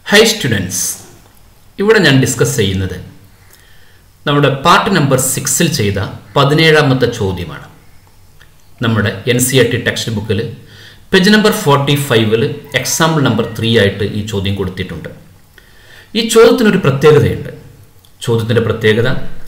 high students ഇവിടെ ഞാൻ discuss ചെയ്യുന്നത് നമ്മുടെ പാർട്ട് നമ്പർ സിക്സിൽ ചെയ്ത പതിനേഴാമത്തെ ചോദ്യമാണ് നമ്മുടെ N C R T text ബുക്കിൽ പേജ് നമ്പർ ഫോർട്ടി ഫൈവിൽ എക്സാമ്പിൾ നമ്പർ ത്രീ ആയിട്ട് ഈ ചോദ്യം കൊടുത്തിട്ടുണ്ട് ഈ ചോദ്യത്തിനൊരു പ്രത്യേകതയുണ്ട് ചോദ്യത്തിൻ്റെ പ്രത്യേകത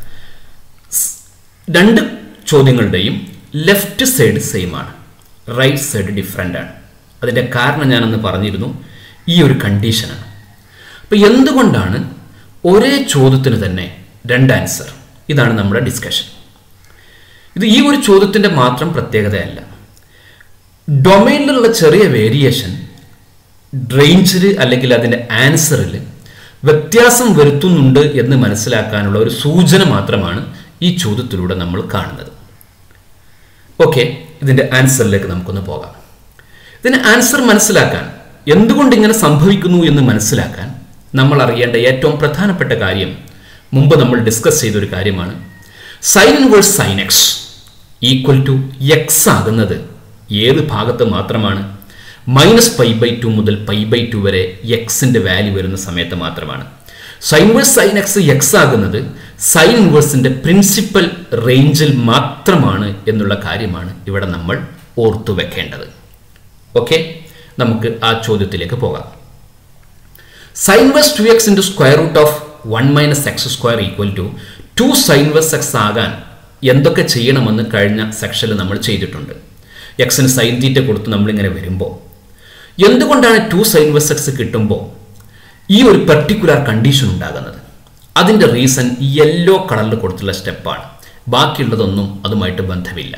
സ് രണ്ട് ചോദ്യങ്ങളുടെയും ലെഫ്റ്റ് സൈഡ് സെയിം ആണ് റൈറ്റ് സൈഡ് ഡിഫറെൻ്റ് ആണ് അതിൻ്റെ കാരണം ഞാനന്ന് പറഞ്ഞിരുന്നു ഈ ഒരു കണ്ടീഷനാണ് അപ്പോൾ എന്തുകൊണ്ടാണ് ഒരേ ചോദ്യത്തിന് തന്നെ രണ്ട് ആൻസർ ഇതാണ് നമ്മുടെ ഡിസ്കഷൻ ഇത് ഈ ഒരു ചോദ്യത്തിൻ്റെ മാത്രം പ്രത്യേകതയല്ല ഡൊമൈനിലുള്ള ചെറിയ വേരിയേഷൻ റേഞ്ചിൽ അല്ലെങ്കിൽ അതിൻ്റെ ആൻസറിൽ വ്യത്യാസം വരുത്തുന്നുണ്ട് എന്ന് മനസ്സിലാക്കാനുള്ള ഒരു സൂചന മാത്രമാണ് ഈ ചോദ്യത്തിലൂടെ നമ്മൾ കാണുന്നത് ഓക്കെ ഇതിൻ്റെ ആൻസറിലേക്ക് നമുക്കൊന്ന് പോകാം ഇതിന് ആൻസർ മനസ്സിലാക്കാൻ എന്തുകൊണ്ട് ഇങ്ങനെ സംഭവിക്കുന്നു എന്ന് മനസ്സിലാക്കാൻ നമ്മൾ അറിയേണ്ട ഏറ്റവും പ്രധാനപ്പെട്ട കാര്യം മുമ്പ് നമ്മൾ ഡിസ്കസ് ചെയ്തൊരു കാര്യമാണ് sine inverse sine X equal to X ആകുന്നത് ഏത് ഭാഗത്ത് മാത്രമാണ് മൈനസ് പൈ ബൈ ടു മുതൽ പൈ ബൈ ടു വരെ എക്സിൻ്റെ വാല്യൂ വരുന്ന സമയത്ത് മാത്രമാണ് sine inverse sine X X ആകുന്നത് സൈൻ ഇൻവേഴ്സിൻ്റെ പ്രിൻസിപ്പൽ റേഞ്ചിൽ മാത്രമാണ് എന്നുള്ള കാര്യമാണ് ഇവിടെ നമ്മൾ ഓർത്തു വെക്കേണ്ടത് ഓക്കെ നമുക്ക് ആ ചോദ്യത്തിലേക്ക് പോകാം sine inverse two X into square root of one minus X square equal to two sine inverse X ആകാൻ എന്തൊക്കെ ചെയ്യണമെന്ന് കഴിഞ്ഞ സെക്ഷനിൽ നമ്മൾ ചെയ്തിട്ടുണ്ട് എക്സിന് സൈൻ തീറ്റ കൊടുത്ത് നമ്മളിങ്ങനെ വരുമ്പോൾ എന്തുകൊണ്ടാണ് ടു സൈൻ വേഴ്സ് എക്സ് കിട്ടുമ്പോൾ ഈ ഒരു പെർട്ടിക്കുലർ കണ്ടീഷൻ ഉണ്ടാകുന്നത് അതിൻ്റെ റീസൺ യെല്ലോ കളറിൽ കൊടുത്തുള്ള സ്റ്റെപ്പാണ് ബാക്കിയുള്ളതൊന്നും അതുമായിട്ട് ബന്ധമില്ല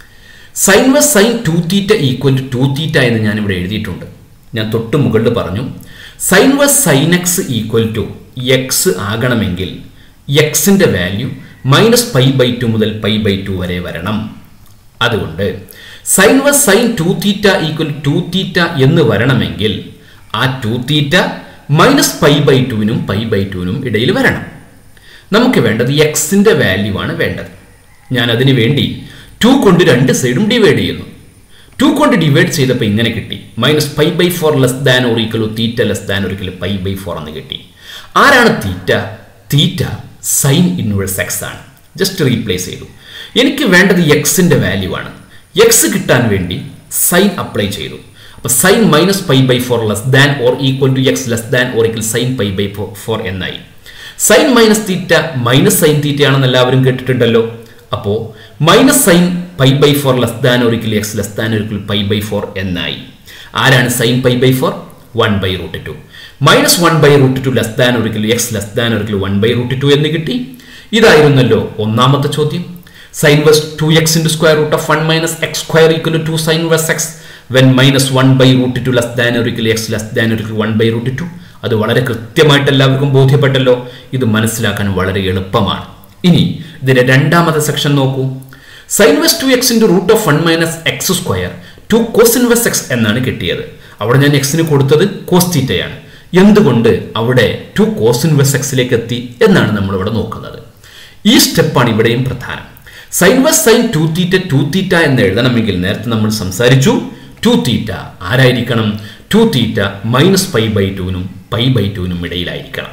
സൈൻ വസ് sine two theta equal to two തീറ്റ എന്ന് ഞാൻ ഇവിടെ എഴുതിയിട്ടുണ്ട് ഞാൻ തൊട്ട് മുകളിൽ പറഞ്ഞു സൈൻ വസ് sine X equal to X ആകണമെങ്കിൽ എക്സിൻ്റെ value minus pi by two മുതൽ പൈ ബൈ ടു വരെ വരണം അതുകൊണ്ട് സൈൻ വസ് sine two theta equal to theta theta വരണമെങ്കിൽ ആ two theta minus pi by ടുവിനും പൈ ബൈ ടുവിനും ഇടയിൽ വരണം നമുക്ക് വേണ്ടത് എക്സിൻ്റെ വാല്യൂ ആണ് വേണ്ടത് ഞാൻ അതിനു വേണ്ടി ടു കൊണ്ട് രണ്ട് സൈഡും ഡിവൈഡ് ചെയ്യുന്നു ടു കൊണ്ട് ഡിവൈഡ് ചെയ്തപ്പോൾ ഇങ്ങനെ കിട്ടി minus pi by four less than or equal theta less than or equal pi by four എന്ന് കിട്ടി ആരാണ് theta theta sine inverse X ആണ് ജസ്റ്റ് റീപ്ലേസ് ചെയ്തു എനിക്ക് വേണ്ടത് എക്സിൻ്റെ വാല്യൂ ആണ് എക്സ് കിട്ടാൻ വേണ്ടി സൈൻ അപ്ലൈ ചെയ്തു അപ്പോൾ sine minus pi by four less than or equal to X less than or equal sine pi by four എന്നായി sine minus theta minus sine theta ആണെന്ന് എല്ലാവരും കേട്ടിട്ടുണ്ടല്ലോ അപ്പോൾ minus sine pi by four less than ഒരിക്കൽ X less than or equal pi by four എന്നായി ആരാണ് sine pi by four one by root two minus one by root two less than ഒരിക്കൽ X less than ഒരിക്കൽ one by root two എന്ന് കിട്ടി ഇതായിരുന്നല്ലോ ഒന്നാമത്തെ ചോദ്യം sine was two X into square root of one minus X square equal to sine was x when minus one by root two less than ഒരിക്കൽ X less than ഒരിക്കൽ one by root two അത് വളരെ കൃത്യമായിട്ട് എല്ലാവർക്കും ബോധ്യപ്പെട്ടല്ലോ ഇത് മനസ്സിലാക്കാൻ വളരെ എളുപ്പമാണ് ഇനി ഇതിന്റെ രണ്ടാമത്തെ സെക്ഷൻ നോക്കൂ സൈൻ വെസ് two X into root of one minus X square two cos inverse X എന്നാണ് കിട്ടിയത് അവിടെ ഞാൻ എക്സിന് കൊടുത്തത് കോസ് തീറ്റയാണ് എന്തുകൊണ്ട് അവിടെ ടു കോസ് ഇൻവെസ് എക്സിലേക്ക് എത്തി എന്നാണ് നമ്മൾ ഇവിടെ നോക്കുന്നത് ഈ സ്റ്റെപ്പാണ് ഇവിടെയും പ്രധാനം സൈൻ വെസ് സൈൻ ടു തീറ്റ ടു തീറ്റ എന്ന് എഴുതണമെങ്കിൽ നേരത്തെ നമ്മൾ സംസാരിച്ചു ടു തീറ്റ ആരായിരിക്കണം two theta minus pi by ടുവിനും പൈ ബൈ ടുവിനും ഇടയിലായിരിക്കണം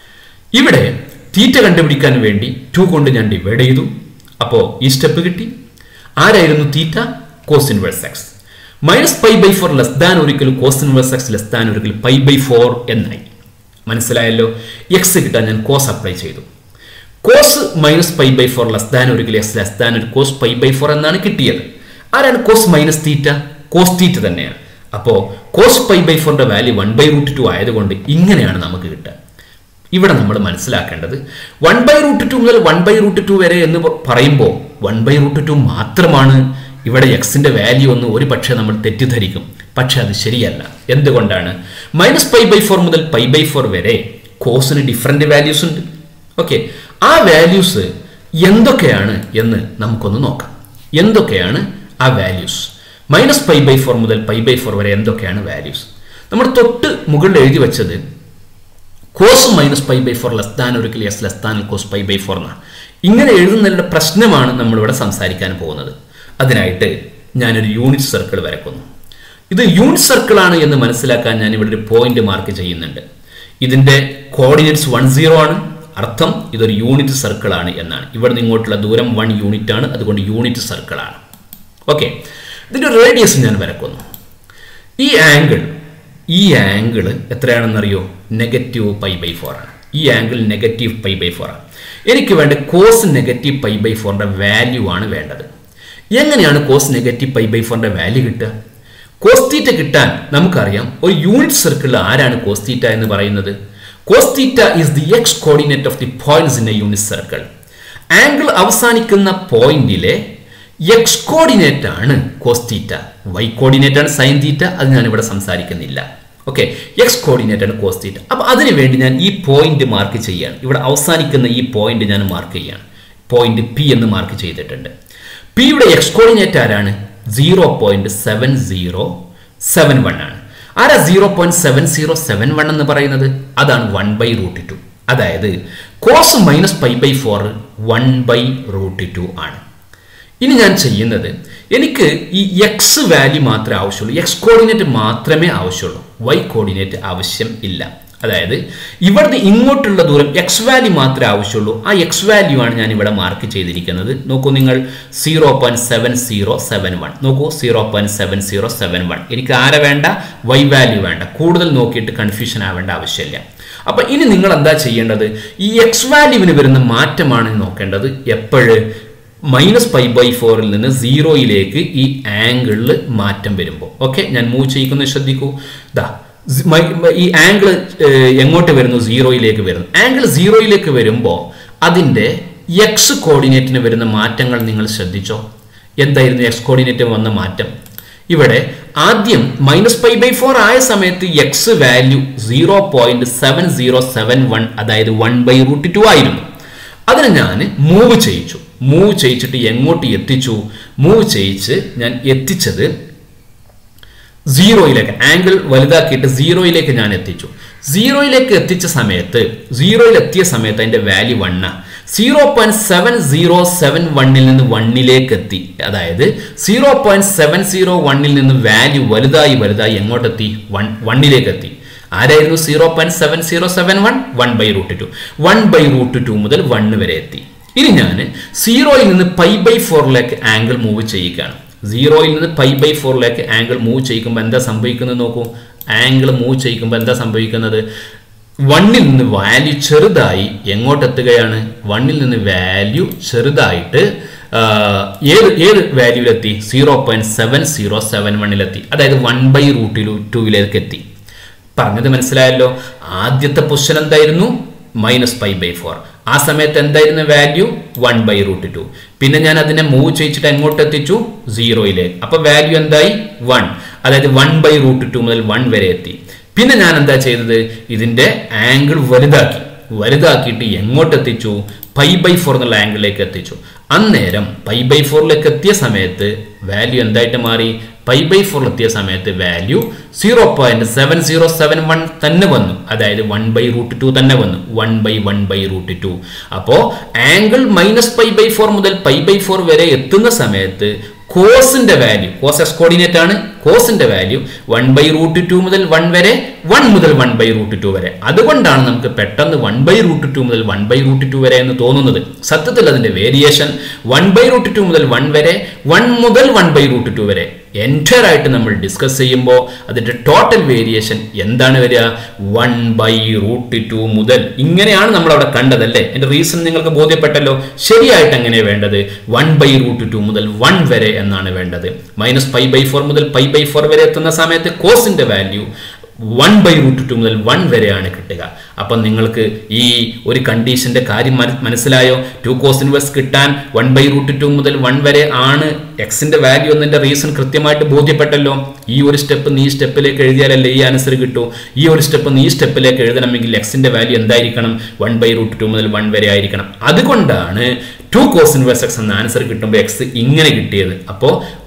ഇവിടെ തീറ്റ കണ്ടുപിടിക്കാൻ വേണ്ടി ടു കൊണ്ട് ഞാൻ ഡിവൈഡ് ചെയ്തു അപ്പോൾ ഈ സ്റ്റെപ്പ് കിട്ടി ആരായിരുന്നു theta cos inverse X minus pi by four less than or equal cos inverse X less than or equal pi by four എന്നായി മനസ്സിലായല്ലോ എക്സ് കിട്ടാൻ ഞാൻ കോസ് അപ്ലൈ ചെയ്തു cos minus pi by four less than ഒരിക്കൽ X less than ഒരു cos pi by four എന്നാണ് കിട്ടിയത് ആരാണ് cos minus theta cos theta തന്നെയാണ് അപ്പോൾ കോസ് പൈ ബൈ ഫോറിന്റെ value one by root two ആയതുകൊണ്ട് ഇങ്ങനെയാണ് നമുക്ക് കിട്ടുക ഇവിടെ നമ്മൾ മനസ്സിലാക്കേണ്ടത് വൺ ബൈ റൂട്ട് ടു മുതൽ വൺ ബൈ റൂട്ട് ടു വരെ എന്ന് പറയുമ്പോൾ വൺ ബൈ റൂട്ട് ടു മാത്രമാണ് ഇവിടെ എക്സിന്റെ വാല്യൂ ഒന്ന് ഒരു പക്ഷേ നമ്മൾ തെറ്റിദ്ധരിക്കും പക്ഷെ അത് ശരിയല്ല എന്തുകൊണ്ടാണ് മൈനസ് പൈ ബൈ ഫോർ മുതൽ പൈ ബൈ ഫോർ വരെ കോസിന് ഡിഫറെന്റ് വാല്യൂസ് ഉണ്ട് ഓക്കെ ആ വാല്യൂസ് എന്തൊക്കെയാണ് എന്ന് നമുക്കൊന്ന് നോക്കാം എന്തൊക്കെയാണ് ആ values minus pi by four മുതൽ പൈ ബൈ ഫോർ വരെ എന്തൊക്കെയാണ് വാല്യൂസ് നമ്മൾ തൊട്ട് മുകളിൽ എഴുതി വെച്ചത് cos minus pi by four less than ഒരിക്കൽ x less than cos pi by four എന്നാണ് ഇങ്ങനെ എഴുതുന്നതിൻ്റെ പ്രശ്നമാണ് നമ്മളിവിടെ സംസാരിക്കാൻ പോകുന്നത് അതിനായിട്ട് ഞാനൊരു യൂണിറ്റ് സർക്കിൾ വരക്കുന്നു ഇത് യൂണിറ്റ് സർക്കിൾ ആണ് എന്ന് മനസ്സിലാക്കാൻ ഞാൻ ഇവിടെ ഒരു പോയിന്റ് മാർക്ക് ചെയ്യുന്നുണ്ട് ഇതിന്റെ കോർഡിനേറ്റ്സ് വൺ സീറോ ആണ് അർത്ഥം ഇതൊരു യൂണിറ്റ് സർക്കിൾ ആണ് എന്നാണ് ഇവിടെ നിന്ന് ഇങ്ങോട്ടുള്ള ദൂരം വൺ യൂണിറ്റ് ആണ് അതുകൊണ്ട് യൂണിറ്റ് സർക്കിൾ ആണ് ഓക്കെ ഇതിന്റെ റേഡിയസ് ഞാൻ വരക്കുന്നു ഈ ആംഗിൾ ഈ ആംഗിൾ എത്രയാണെന്നറിയോ നെഗറ്റീവ് പൈ ബൈ ഫോർ ആണ് ഈ angle negative pi by four ആണ് എനിക്ക് വേണ്ട കോസ് നെഗറ്റീവ് പൈ ബൈ ഫോറിന്റെ വാല്യൂ ആണ് വേണ്ടത് എങ്ങനെയാണ് കോസ് നെഗറ്റീവ് പൈ ബൈ ഫോറിന്റെ വാല്യൂ കിട്ടുക കോസ്റ്റീറ്റ കിട്ടാൻ നമുക്കറിയാം ഒരു യൂണിറ്റ് സർക്കിളിൽ ആരാണ് കോസ്റ്റീറ്റ എന്ന് പറയുന്നത് cos theta is the x coordinate of the points in a unit circle angle അവസാനിക്കുന്ന പോയിന്റിലെ എക്സ് കോർഡിനേറ്റ് ആണ് കോസ്റ്റീറ്റ വൈ കോർഡിനേറ്റ് ആണ് സൈൻ തീറ്റ അത് ഞാൻ ഇവിടെ സംസാരിക്കുന്നില്ല ഓക്കെ എക്സ് കോർഡിനേറ്റ് ആണ് കോസ്റ്റീറ്റ അപ്പൊ അതിനു വേണ്ടി ഞാൻ ഈ പോയിന്റ് മാർക്ക് ചെയ്യാണ് ഇവിടെ അവസാനിക്കുന്ന ഈ പോയിന്റ് ഞാൻ മാർക്ക് ചെയ്യാണ് പോയിന്റ് പി എന്ന് മാർക്ക് ചെയ്തിട്ടുണ്ട് പിയുടെ എക്സ് കോർഡിനേറ്റ് ആരാണ് zero point seven zero seven one ആണ് ആരാ zero point seven zero seven one എന്ന് പറയുന്നത് അതാണ് വൺ ബൈ റൂട്ട് ടു അതായത് cos minus pi by four one by root two ആണ് ഇനി ഞാൻ ചെയ്യുന്നത് എനിക്ക് ഈ എക്സ് വാല്യൂ മാത്രമേ ആവശ്യമുള്ളൂ എക്സ് കോർഡിനേറ്റ് മാത്രമേ ആവശ്യമുള്ളൂ വൈ കോർഡിനേറ്റ് ആവശ്യം ഇല്ല അതായത് ഇവിടുന്ന് ഇങ്ങോട്ടുള്ള ദൂരം എക്സ് വാല്യൂ മാത്രമേ ആവശ്യമുള്ളൂ ആ എക്സ് വാല്യൂ ആണ് ഞാൻ ഇവിടെ മാർക്ക് ചെയ്തിരിക്കുന്നത് നോക്കൂ നിങ്ങൾ zero point seven zero seven one നോക്കൂ zero point seven zero seven one എനിക്ക് ആരെ വേണ്ട വൈ വാല്യൂ വേണ്ട കൂടുതൽ നോക്കിയിട്ട് കൺഫ്യൂഷൻ ആവേണ്ട ആവശ്യമില്ല അപ്പൊ ഇനി നിങ്ങൾ എന്താ ചെയ്യേണ്ടത് ഈ എക്സ് വാല്യൂവിന് വരുന്ന മാറ്റമാണ് നോക്കേണ്ടത് എപ്പോഴ് മൈനസ് പൈ ബൈ ഫോറിൽ നിന്ന് സീറോയിലേക്ക് ഈ ആംഗിളിൽ മാറ്റം വരുമ്പോൾ ഓക്കെ ഞാൻ മൂവ് ചെയ്യിക്കുന്നത് ശ്രദ്ധിക്കൂ ദാ ഈ ആംഗിൾ എങ്ങോട്ട് വരുന്നു സീറോയിലേക്ക് വരുന്നു ആംഗിൾ സീറോയിലേക്ക് വരുമ്പോൾ അതിൻ്റെ എക്സ് കോർഡിനേറ്റിന് വരുന്ന മാറ്റങ്ങൾ നിങ്ങൾ ശ്രദ്ധിച്ചോ എന്തായിരുന്നു എക്സ് കോർഡിനേറ്റ് വന്ന മാറ്റം ഇവിടെ ആദ്യം മൈനസ് പൈ ബൈ ഫോർ ആയ സമയത്ത് x value zero point seven zero seven one അതായത് വൺ ബൈ റൂട്ട് ടു ആയിരുന്നു അതിന് ഞാൻ മൂവ് ചെയ്യിച്ചു മൂവ് ചെയ്യിച്ചിട്ട് എങ്ങോട്ട് എത്തിച്ചു മൂവ് ചെയ്യിച്ച് ഞാൻ എത്തിച്ചത് സീറോയിലേക്ക് ആംഗിൾ വലുതാക്കിയിട്ട് സീറോയിലേക്ക് ഞാൻ എത്തിച്ചു സീറോയിലേക്ക് എത്തിച്ച സമയത്ത് സീറോയിൽ എത്തിയ സമയത്ത് അതിന്റെ value one zero point seven zero seven വണ്ണിൽ നിന്ന് വണ്ണിലേക്ക് എത്തി അതായത് സീറോ പോയിന്റ് സെവൻ സീറോ വണ്ണിൽ നിന്ന് വാല്യൂ വലുതായി വലുതായി എങ്ങോട്ടെത്തി വൺ വണ്ണിലേക്ക് എത്തി ആരായിരുന്നു zero point seven zero seven one one by root two one by root two മുതൽ വണ്ണ് വരെ എത്തി ഇനി ഞാൻ സീറോയിൽ നിന്ന് പൈ ബൈ ഫോറിലേക്ക് ആംഗിൾ മൂവ് ചെയ്യുകയാണ് സീറോയിൽ നിന്ന് പൈ ബൈ ഫോറിലേക്ക് ആംഗിൾ മൂവ് ചെയ്യിക്കുമ്പോൾ എന്താ സംഭവിക്കുന്നത് നോക്കൂ ആംഗിൾ മൂവ് ചെയ്യിക്കുമ്പോൾ എന്താ സംഭവിക്കുന്നത് വണ്ണിൽ നിന്ന് വാല്യൂ ചെറുതായി എങ്ങോട്ടെത്തുകയാണ് വണ്ണിൽ നിന്ന് വാല്യൂ ചെറുതായിട്ട് ഏത് ഏത് വാല്യൂവിലെത്തി zero point seven zero seven വണ്ണിലെത്തി അതായത് വൺ ബൈ റൂട്ടിൽ ടൂവിലേക്ക് എത്തി പറഞ്ഞത് മനസ്സിലായല്ലോ ആദ്യത്തെ പൊസിഷൻ എന്തായിരുന്നു മൈനസ് പൈ ബൈ ഫോർ ആ സമയത്ത് എന്തായിരുന്നു value one by root two പിന്നെ ഞാൻ അതിനെ മൂവ് ചെയ്യിച്ചിട്ട് എങ്ങോട്ട് എത്തിച്ചു സീറോയിലേക്ക് അപ്പൊ വാല്യൂ എന്തായി വൺ അതായത് വൺ ബൈ റൂട്ട് ടു മുതൽ വൺ വരെ എത്തി പിന്നെ ഞാൻ എന്താ ചെയ്തത് ഇതിന്റെ ആംഗിൾ വലുതാക്കി വലുതാക്കിയിട്ട് എങ്ങോട്ട് എത്തിച്ചു പൈ ബൈ ഫോർ എന്നുള്ള ആംഗിളിലേക്ക് എത്തിച്ചു അന്നേരം പൈ ബൈ ഫോറിലേക്ക് എത്തിയ സമയത്ത് വാല്യൂ എന്തായിട്ട് മാറി പൈ ബൈ ഫോറിൽ എത്തിയ സമയത്ത് value zero point seven zero seven one തന്നെ വന്നു അതായത് വൺ ബൈ റൂട്ട് ടു തന്നെ വന്നു one by one by root two അപ്പോ angle minus pi by four മുതൽ പൈ ബൈ ഫോർ വരെ എത്തുന്ന സമയത്ത് കോസിന്റെ വാല്യൂ കോസ് എസ് കോർഡിനേറ്റ് ആണ് കോസിന്റെ value one by root two മുതൽ വൺ വരെ വൺ മുതൽ വൺ ബൈ റൂട്ട് ടു വരെ അതുകൊണ്ടാണ് നമുക്ക് പെട്ടെന്ന് വൺ ബൈ റൂട്ട് ടു മുതൽ വൺ ബൈ റൂട്ട് ടു വരെ എന്ന് തോന്നുന്നത് സത്യത്തിൽ അതിന്റെ variation one by root two മുതൽ വൺ വരെ വൺ മുതൽ വൺ ബൈ റൂട്ട് ടു വരെ എൻറ്റയർ ആയിട്ട് നമ്മൾ ഡിസ്കസ് ചെയ്യുമ്പോൾ അതിന്റെ ടോട്ടൽ വേരിയേഷൻ എന്താണ് വരിക വൺ ബൈ റൂട്ട് ടു മുതൽ ഇങ്ങനെയാണ് നമ്മൾ അവിടെ കണ്ടതല്ലേ എന്റെ റീസൺ നിങ്ങൾക്ക് ബോധ്യപ്പെട്ടല്ലോ ശരിയായിട്ട് എങ്ങനെ വേണ്ടത് വൺ ബൈ റൂട്ട് ടു മുതൽ വൺ വരെ എന്നാണ് വേണ്ടത് മൈനസ് പൈ ബൈ ഫോർ മുതൽ പൈ ബൈ ഫോർ വരെ എത്തുന്ന സമയത്ത് കോസിന്റെ value one by root two മുതൽ വൺ വരെയാണ് കിട്ടുക അപ്പം നിങ്ങൾക്ക് ഈ ഒരു കണ്ടീഷന്റെ കാര്യം മനസ്സിലായോ ടു കോസ് ഇൻവേഴ്സ് കിട്ടാൻ വൺ ബൈ റൂട്ട് ടു മുതൽ വൺ വരെ ആണ് എക്സിന്റെ വാല്യൂ എന്നതിന്റെ റീസൺ കൃത്യമായിട്ട് ബോധ്യപ്പെട്ടല്ലോ ഈ ഒരു സ്റ്റെപ്പ് നീ സ്റ്റെപ്പിലേക്ക് എഴുതിയാലല്ലേ ഈ ആൻസർ കിട്ടൂ ഈ ഒരു സ്റ്റെപ്പ് നീ സ്റ്റെപ്പിലേക്ക് എഴുതണമെങ്കിൽ എക്സിന്റെ വാല്യൂ എന്തായിരിക്കണം വൺ ബൈ റൂട്ട് ടു മുതൽ വൺ വരെ ആയിരിക്കണം അതുകൊണ്ടാണ് ടു കോസ് ഇൻവേഴ്സ് എക്സ് എന്ന ആൻസർ കിട്ടുമ്പോൾ എക്സ് ഇങ്ങനെ കിട്ടിയത് അപ്പോൾ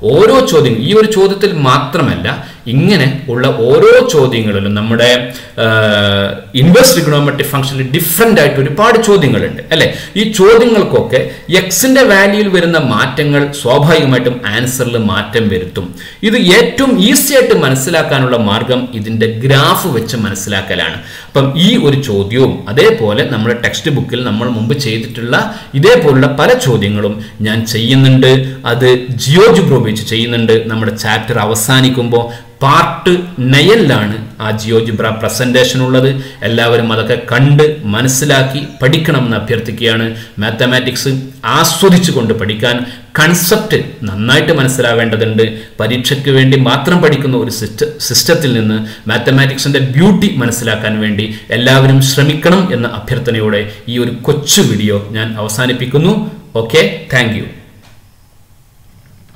ഓരോ ചോദ്യം ഈ ഒരു ചോദ്യത്തിൽ മാത്രമല്ല ഇങ്ങനെ ഉള്ള ഓരോ ചോദ്യങ്ങളിലും നമ്മുടെ ഇൻവേഴ്സ് ട്രിഗണോമെട്രിക് ഫംഗ്ഷനിൽ ഡിഫറെൻ്റ് ആയിട്ട് ഒരുപാട് ചോദ്യങ്ങളുണ്ട് അല്ലെ ഈ ചോദ്യങ്ങൾക്കൊക്കെ എക്സിന്റെ വാല്യൂയിൽ വരുന്ന മാറ്റങ്ങൾ സ്വാഭാവികമായിട്ടും ആൻസറിൽ മാറ്റം വരുത്തും ഇത് ഏറ്റവും ഈസി ആയിട്ട് മനസ്സിലാക്കാനുള്ള മാർഗം ഇതിന്റെ ഗ്രാഫ് വെച്ച് മനസ്സിലാക്കലാണ് അപ്പം ഈ ഒരു ചോദ്യവും അതേപോലെ നമ്മുടെ ടെക്സ്റ്റ് ബുക്കിൽ നമ്മൾ മുമ്പ് ചെയ്തിട്ടുള്ള ഇതേപോലുള്ള പല ചോദ്യങ്ങളും ഞാൻ ചെയ്യുന്നുണ്ട് അത് ജിയോജിബ്രോ ഉപയോഗിച്ച് ചെയ്യുന്നുണ്ട് നമ്മുടെ ചാപ്റ്റർ അവസാനിക്കുമ്പോൾ പാർട്ട് നയനിലാണ് ആ ജിയോജിബ്ര പ്രസന്റേഷൻ ഉള്ളത് എല്ലാവരും അതൊക്കെ കണ്ട് മനസ്സിലാക്കി പഠിക്കണമെന്ന് അഭ്യർത്ഥിക്കുകയാണ് മാത്തമാറ്റിക്സ് ആസ്വദിച്ചു കൊണ്ട് പഠിക്കാൻ കൺസെപ്റ്റ് നന്നായിട്ട് മനസ്സിലാവേണ്ടതുണ്ട് പരീക്ഷയ്ക്ക് വേണ്ടി മാത്രം പഠിക്കുന്ന ഒരു സിസ്റ്റ സിസ്റ്റത്തിൽ നിന്ന് മാത്തമാറ്റിക്സിന്റെ ബ്യൂട്ടി മനസ്സിലാക്കാൻ വേണ്ടി എല്ലാവരും ശ്രമിക്കണം എന്ന അഭ്യർത്ഥനയോടെ ഈ ഒരു കൊച്ചു വീഡിയോ ഞാൻ അവസാനിപ്പിക്കുന്നു ഓക്കെ താങ്ക്